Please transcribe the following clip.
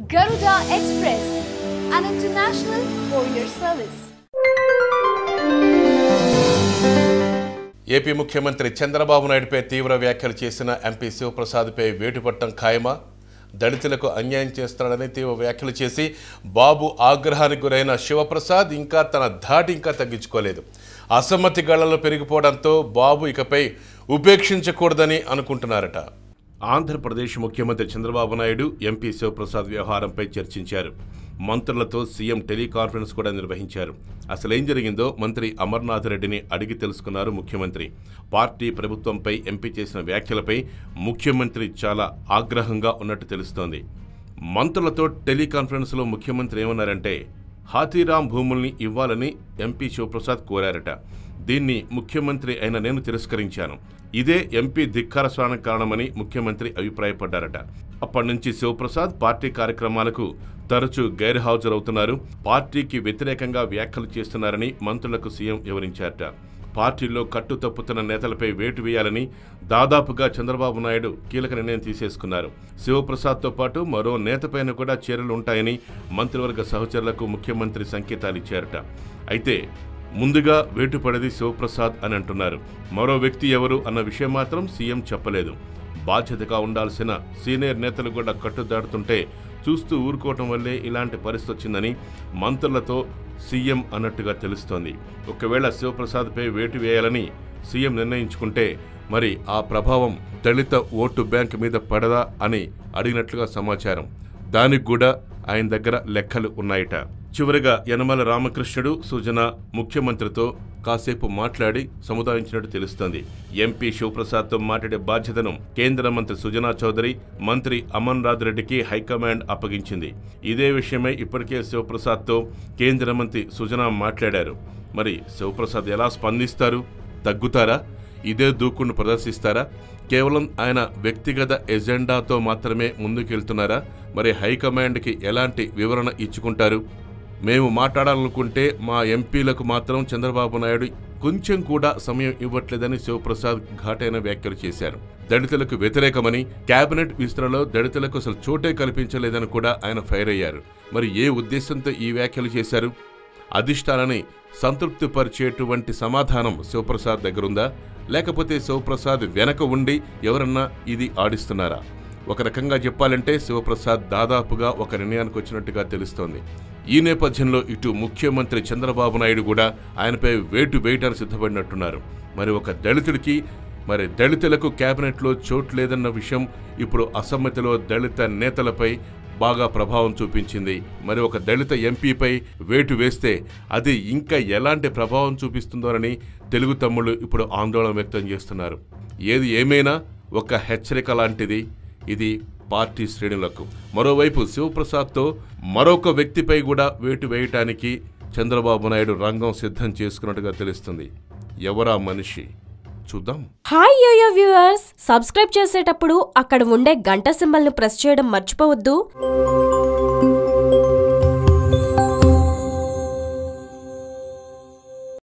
Garuda Express, an international courier service. AP ముఖ్యమంత్రి చంద్రబాబు నాయుడుపై తీవ్ర వ్యాఖ్యలు చేసిన ఎంపీ శివప్రసాద్పై వేటుపట్టం ఖాయమా దళితులకు అన్యాయం చేస్తాడని తీవ్ర వ్యాఖ్యలు చేసి బాబు ఆగ్రహానికి గురైన శివప్రసాద్ ఇంకా తన ధాటి ఇంకా తగ్గించుకోలేదు అసమ్మతి గళ్లలో పెరిగిపోవడంతో బాబు ఇకపై ఉపేక్షించకూడదని అనుకుంటున్నారట ఆంధ్రప్రదేశ్ ముఖ్యమంత్రి చంద్రబాబు నాయుడు ఎంపీ శివప్రసాద్ వ్యవహారంపై చర్చించారు మంత్రులతో సీఎం టెలికాన్ఫరెన్స్ కూడా నిర్వహించారు అసలేం జరిగిందో మంత్రి అమర్నాథ్ రెడ్డిని అడిగి తెలుసుకున్నారు ముఖ్యమంత్రి పార్టీ ప్రభుత్వంపై ఎంపీ చేసిన వ్యాఖ్యలపై ముఖ్యమంత్రి చాలా ఆగ్రహంగా ఉన్నట్టు తెలుస్తోంది మంత్రులతో టెలికాన్ఫరెన్స్లో ముఖ్యమంత్రి ఏమన్నారంటే హాతీరాం భూముల్ని ఇవ్వాలని ఎంపీ శివప్రసాద్ కోరారట దీన్ని ముఖ్యమంత్రి అయిన నేను తిరస్కరించాను ఇదే ఎంపీ ధిక్కార స్నానం కారణమని ముఖ్యమంత్రి అభిప్రాయపడ్డారట అప్పటి నుంచి శివప్రసాద్ పార్టీ కార్యక్రమాలకు తరచూ గైర్హాజరవుతున్నారు పార్టీకి వ్యతిరేకంగా వ్యాఖ్యలు చేస్తున్నారని మంత్రులకు సీఎం వివరించారట పార్టీలో కట్టు తప్పుతున్న నేతలపై వేటు వేయాలని దాదాపుగా చంద్రబాబు నాయుడు కీలక నిర్ణయం తీసేసుకున్నారు శివప్రసాద్తో పాటు మరో నేతపైన కూడా చర్యలు ఉంటాయని మంత్రివర్గ సహచరులకు ముఖ్యమంత్రి సంకేతాలు ఇచ్చారట అయితే ముందుగా వేటుపడేది శివప్రసాద్ అని అంటున్నారు మరో వ్యక్తి ఎవరు అన్న విషయం మాత్రం సీఎం చెప్పలేదు బాధ్యతగా ఉండాల్సిన సీనియర్ నేతలు కూడా కట్టుదాడుతుంటే చూస్తూ ఊరుకోవటం వల్లే ఇలాంటి పరిస్థితి వచ్చిందని మంత్రులతో సీఎం అన్నట్టుగా తెలుస్తోంది ఒకవేళ శివప్రసాద్పై వేటు వేయాలని సీఎం నిర్ణయించుకుంటే మరి ఆ ప్రభావం దళిత ఓటు బ్యాంక్ మీద పడదా అని అడిగినట్లుగా సమాచారం దానికి కూడా ఆయన దగ్గర లెక్కలు ఉన్నాయట చివరిగా యనమల రామకృష్ణుడు సుజన ముఖ్యమంత్రితో కాసేపు మాట్లాడి సముదాయించినట్టు తెలుస్తోంది ఎంపీ శివప్రసాద్తో మాట్లాడే బాధ్యతను కేంద్ర మంత్రి సుజనా చౌదరి మంత్రి అమన్ రాజ్ రెడ్డికి హైకమాండ్ అప్పగించింది ఇదే విషయమై ఇప్పటికే శివప్రసాద్తో కేంద్ర మంత్రి సుజనా మాట్లాడారు మరి శివప్రసాద్ ఎలా స్పందిస్తారు తగ్గుతారా ఇదే దూకుడును ప్రదర్శిస్తారా కేవలం ఆయన వ్యక్తిగత ఎజెండాతో మాత్రమే ముందుకెళ్తున్నారా మరి హైకమాండ్కి ఎలాంటి వివరణ ఇచ్చుకుంటారు మేము మాట్లాడాలనుకుంటే మా ఎంపీలకు మాత్రం చంద్రబాబు నాయుడు కొంచెం కూడా సమయం ఇవ్వట్లేదని శివప్రసాద్ ఘాటైన వ్యాఖ్యలు చేశారు దళితులకు వ్యతిరేకమని కేబినెట్ విస్తరణలో దళితులకు అసలు చోటే కల్పించలేదని కూడా ఆయన ఫైర్ అయ్యారు మరి ఏ ఉద్దేశంతో ఈ వ్యాఖ్యలు చేశారు అధిష్టానాన్ని సంతృప్తిపరిచేటువంటి సమాధానం శివప్రసాద్ దగ్గరుందా లేకపోతే శివప్రసాద్ వెనక ఉండి ఎవరన్నా ఇది ఆడిస్తున్నారా ఒక రకంగా చెప్పాలంటే శివప్రసాద్ దాదాపుగా ఒక నిర్ణయానికి వచ్చినట్టుగా తెలుస్తోంది ఈ నేపథ్యంలో ఇటు ముఖ్యమంత్రి చంద్రబాబు నాయుడు కూడా ఆయనపై వేటు వేయటానికి సిద్ధపడినట్టున్నారు మరి ఒక దళితుడికి మరి దళితులకు కేబినెట్లో చోటు లేదన్న విషయం ఇప్పుడు అసమ్మతిలో దళిత నేతలపై బాగా ప్రభావం చూపించింది మరి ఒక దళిత ఎంపీపై వేటు వేస్తే అది ఇంకా ఎలాంటి ప్రభావం చూపిస్తుందోనని తెలుగు తమ్ముళ్ళు ఇప్పుడు ఆందోళన వ్యక్తం చేస్తున్నారు ఏది ఏమైనా ఒక హెచ్చరిక లాంటిది ఇది పార్టీ శ్రేణులకు మరోవైపు శివప్రసాద్తో మరొక వ్యక్తిపై కూడా వేటు వేయటానికి చంద్రబాబు నాయుడు రంగం సిద్ధం చేసుకున్నట్టుగా తెలుస్తుంది ఎవరా మనిషి చూద్దాం హాయ్ యోయో వ్యూవర్స్ సబ్స్క్రైబ్ చేసేటప్పుడు అక్కడ ఉండే గంట సింబల్ను ప్రెస్ చేయడం మర్చిపోవద్దు